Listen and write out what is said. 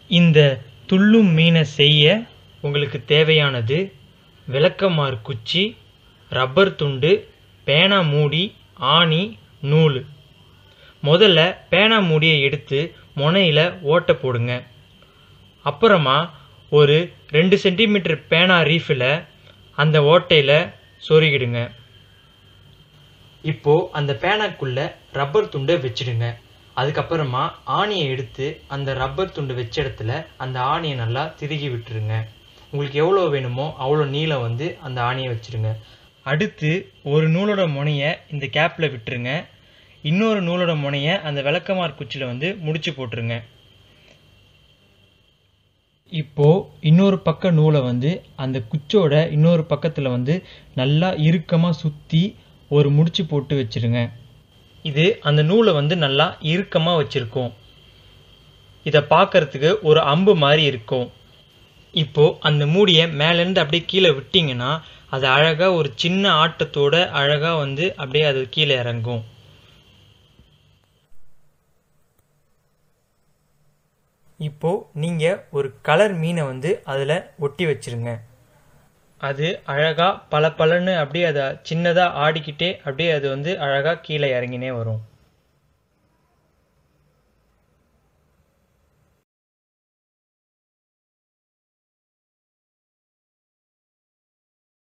இந்த துள்ளும் மீனை செய்ய உங்களுக்கு தேவையானது விளக்கமாறு குச்சி ரப்பர் துண்டு பேனா மூடி ஆணி நூல் முதல்ல பேனா மூடியை எடுத்து முனையில் ஓட்டை போடுங்க அப்புறமா ஒரு ரெண்டு சென்டிமீட்டர் பேனா ரீஃபில் அந்த ஓட்டையில் சொருகிடுங்க இப்போ அந்த பேனாக்குள்ள ரப்பர் துண்டை வச்சிடுங்க அதுக்கப்புறமா ஆணியை எடுத்து அந்த ரப்பர் துண்டு வச்ச இடத்துல அந்த ஆணியை நல்லா திருகி விட்டுருங்க உங்களுக்கு எவ்வளோ வேணுமோ அவ்வளோ நீளம் வந்து அந்த ஆணியை வச்சிருங்க அடுத்து ஒரு நூலோட முனையை இந்த கேப்பில் விட்டுருங்க இன்னொரு நூலோட முனையை அந்த விளக்கமார் குச்சியில் வந்து முடிச்சு போட்டுருங்க இப்போ இன்னொரு பக்க நூலை வந்து அந்த குச்சோட இன்னொரு பக்கத்தில் வந்து நல்லா இறுக்கமாக சுற்றி ஒரு முடிச்சு போட்டு வச்சிருங்க இது அந்த நூலை வந்து நல்லா இறுக்கமாக வச்சிருக்கோம் இதை பார்க்கறதுக்கு ஒரு அம்பு மாதிரி இருக்கும் இப்போ அந்த மூடியை மேலேருந்து அப்படியே கீழே விட்டிங்கன்னா அது அழகாக ஒரு சின்ன ஆட்டத்தோட அழகாக வந்து அப்படியே அது கீழே இறங்கும் இப்போ நீங்கள் ஒரு கலர் மீனை வந்து அதில் ஒட்டி வச்சிருங்க அது அழகாக பல பலன்னு அப்படியே அதை சின்னதாக ஆடிக்கிட்டே அப்படியே அது வந்து அழகாக கீழே இறங்கினே வரும்